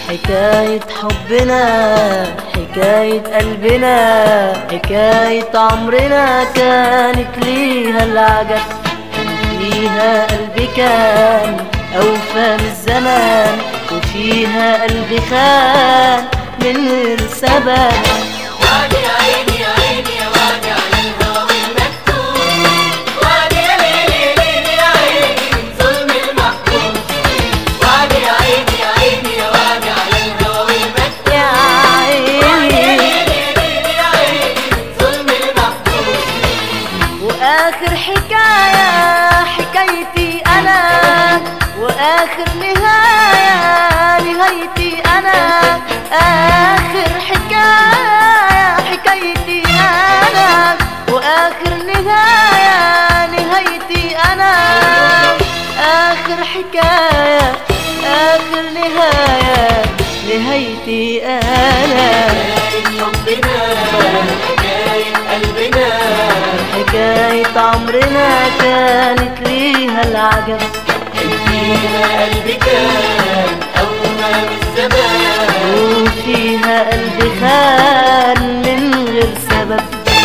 حكاية حبنا حكاية قلبنا حكاية عمرنا كانت ليها العجب فيها قلبي كان أوفى من الزمان وفيها قلبي خان من غير سبب وادي يا عيني يا عيني يا وادي على الهوى والمكتوب وادي يا ليلي يا ليلي يا عيني من ظلم المحبوب وادي يا عيني يا عيني يا وادي على الهوى والمكتوب يا وادي يا عيني ليلي يا ليلي يا عيني من ظلم المحبوب واخر حكاية حكايتي انا واخر نهاية نهايتي انا اخر حكاية حكايتي انا واخر نهاية نهايتي انا اخر حكاية اخر نهاية نهايتي انا حكاية حبنا حكاية قلبنا حكاية عمرنا كانت ليها العجب فيها قلبي كان أول الزمان وفيها قلبي خان من غير سبب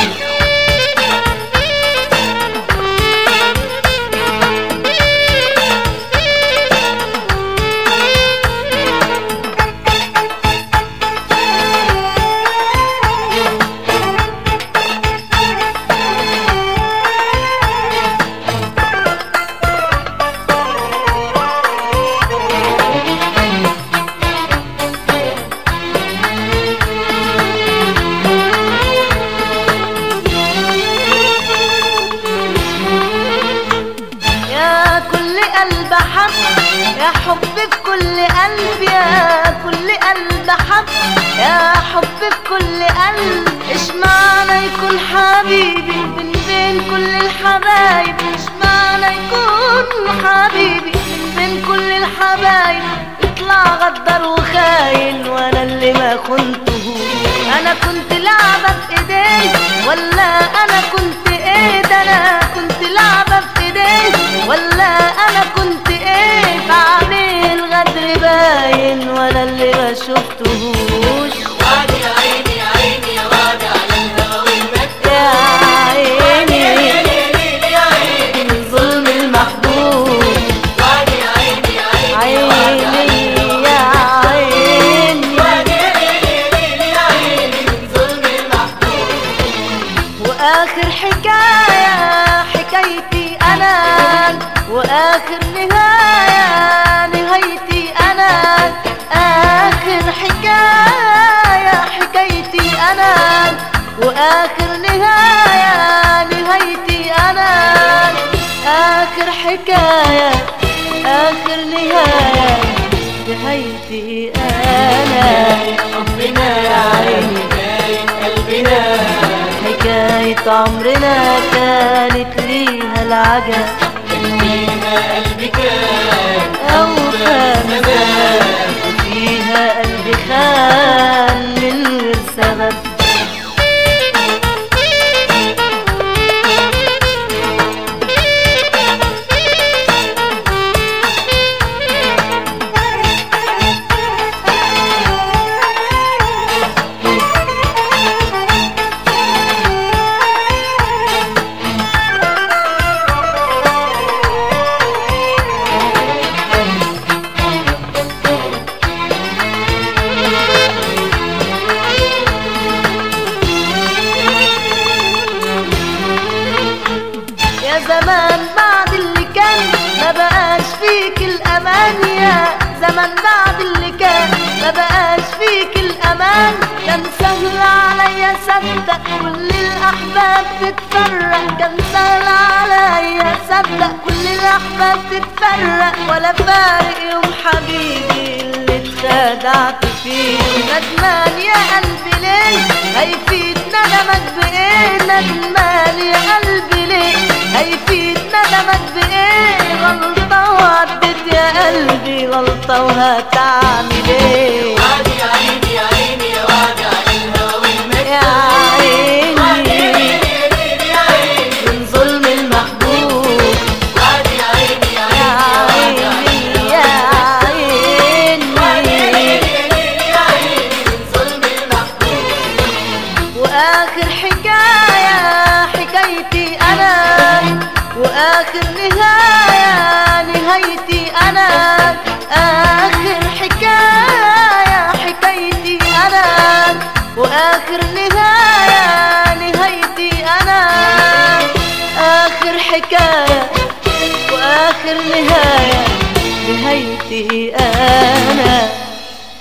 يا كل قلب حب يا حب في كل قلب يا كل قلب حب يا حب في كل قلب ايش معنى يكون حبيبي من بين كل الحبايب ايش معنى يكون حبيبي من بين كل الحبايب يطلع غدر وخاين وانا اللي ما خنته انا كنت لعبة في ايديه ولا انا كنت ايه ده انا كنت لعبة في ايديه ولا انا كنت ايه بعمل غدر باين وانا اللي ما شفتهوش وادي يا عيني يا عيني يا وادي على الهوى والمكتوب يا وادي يا عيني ليلي يا عيني من ظلم المحبوب وادي يا عيني يا عيني يا وادي على عيني يا عيني وادي يا ليلي يا عيني من ظلم المحبوب واخر حكاية حكايتي انا واخر نهاية نهايتي انا اخر حكاية حكايتي انا واخر نهاية نهايتي انا اخر حكاية اخر نهاية نهايتي انا حبنا يا عيني حكاية قلبنا حكاية عمرنا كانت ليها العجب فيها قلبي كان أوفى من زمان وفيها قلبي خان من غير سبب يا زمان بعد اللي كان ما بقاش فيك الامان يا زمان بعد اللي كان ما بقاش فيك الامان كان سهل عليا صدق كل الاحباب تتفرق كان سهل عليا صدق كل الاحباب تتفرق ولا فارق يوم حبيبي اللي اتخدعت فيه ندمان يا قلبي ليه هيفيد ندمك بايه ندمان يا قلبي ليه هيفيد ندمك بايه غلطة وعدت يا قلبي غلطة وهتعمل ايه وادي يا عيني يا عيني يا وادي على الهوى يا والمكتوب وادي يا عيني ليلي يا عيني من ظلم المحبوب وادي يا عيني يا يا عيني يا وادي على عيني يا الهوى وادي يا عيني ليلي آخر نهاية نهايتي أنا آخر حكاية حكايتي أنا وآخر نهاية نهايتي أنا آخر حكاية وآخر نهاية نهايتي أنا